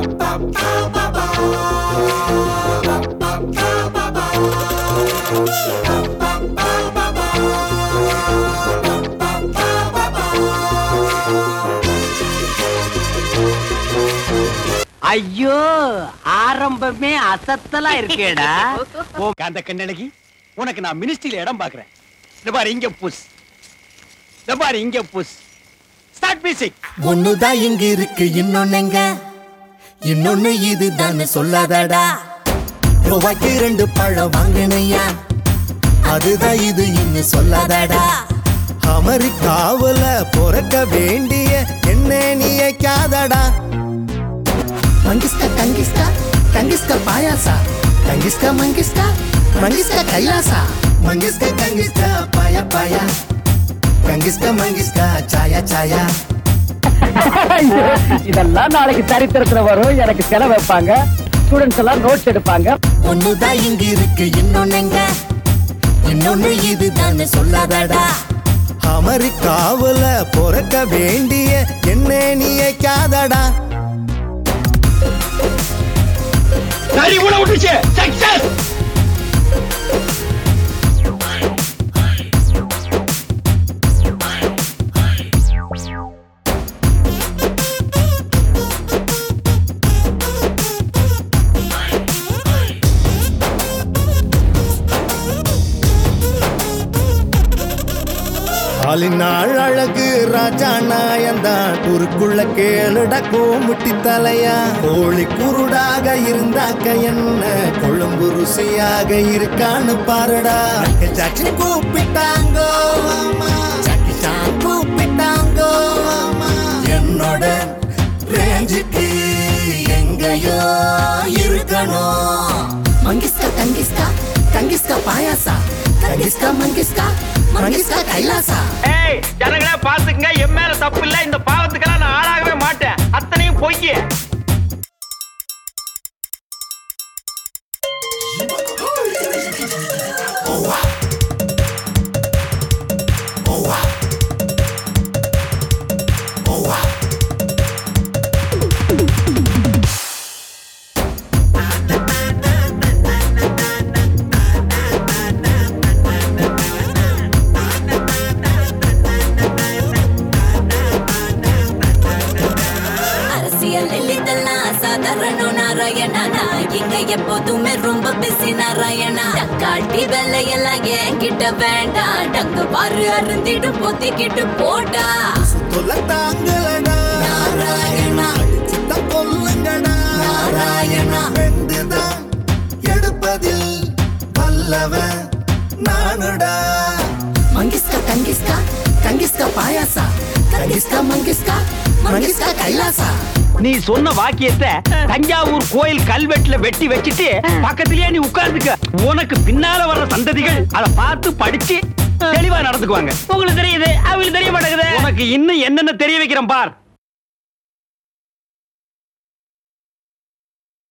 ஐயோ ஆரம்பமே அசத்தலா இருக்கேடா ஓ காந்த கண்ணழகி உனக்கு நான் மினிஸ்ட்ரியில இடம் பாக்குறேன் இந்த பாரு இங்க புஷ் இந்த பாரு இங்க புஷ் ஸ்டார்ட் மியூசிக் ஒண்ணுதான் இங்க இருக்கு இன்னொன்னுங்க இன்னொன்னு இதுதான்னு சொல்லாதடா ரூபாய்க்கு ரெண்டு பழம் வாங்கினையா அதுதான் இது இன்னும் சொல்லாதடா அமெரிக்காவுல பிறக்க வேண்டிய என்ன நியக்காதடா மங்கிஸ்கா கங்கிஸ்கா கங்கிஸ்கா பாயாசா கங்கிஸ்கா மங்கிஸ்கா மங்கிஸ்கா கைலாசா மங்கிஸ்கா கங்கிஸ்கா பாயா பாயா கங்கிஸ்கா மங்கிஸ்கா சாயா சாயா இதெல்லாம் நாளைக்கு சரித்திரத்துல வரும் எனக்கு செலவு வைப்பாங்க ஸ்டூடெண்ட்ஸ் எல்லாம் நோட்ஸ் எடுப்பாங்க ஒண்ணுதான் இங்க இருக்கு இன்னொன்னுங்க இன்னொன்னு இதுதான்னு சொல்லாதடா அமெரிக்காவுல பிறக்க வேண்டிய என்ன நியக்காதடா சரி உன விட்டுச்சு சக்சஸ் நாள் அழகு ராஜா நாயந்தான் குறுக்குள்ள கேளுட கோமுட்டி தலையா கோழி குருடாக இருந்தாக்க என்ன கொழும்பு ருசியாக இருக்கான்னு பாருடா சாச்சி கூப்பிட்டாங்கோ ஆமா. சாக்கி சான் கூப்பிட்டாங்கோ ஆமா. என்னோட ரேஞ்சுக்கு எங்கேயோ இருக்கணும் மங்கிஸ்கா கங்கிஸ்கா கங்கிஸ்கா பாயாசா கங்கிஸ்கா மங்கிஸ்கா மங்கிஸ்கா கைலாசா ஏய் ஜனங்களே பாத்துக்கங்க என் மேல தப்பு இல்ல இந்த பாவத்துக்கெல்லாம் நான் ஆளாகவே மாட்டேன் அத்தனையும் பொய் அரசியல் இதெல்லாம் சாதாரண நாராயணா நான் இங்க எப்போதுமே ரொம்ப பிஸி நாராயணா தக்காட்டி வெள்ளையெல்லாம் என்கிட்ட வேண்டாம் டங்கு பாரு அருந்திடு பொத்திக்கிட்டு போடா தொல்ல தாங்கலடா நாராயணா. சித்த கொல்லுங்கடா நாராயணா. வெண்டுதான் எடுப்பதில் வல்லவன் நானுடா மங்கிஸ்கா கங்கிஸ்கா கங்கிஸ்கா பாயாசா கங்கிஸ்கா மங்கிஸ்கா மங்கிஸ்கா கைலாசா நீ சொன்ன வாக்கியத்தை தஞ்சாவூர் கோயில் கல்வெட்டுல வெட்டி வச்சிட்டு பக்கத்திலேயே நீ உட்கார்ந்துக்க உனக்கு பின்னால வர்ற சந்ததிகள் அத பார்த்து படிச்சு தெளிவா நடந்துக்குவாங்க உங்களுக்கு தெரியுது அவங்களுக்கு தெரிய மாட்டேங்குது உனக்கு இன்னும் என்னென்ன தெரிய வைக்கிறேன் பார்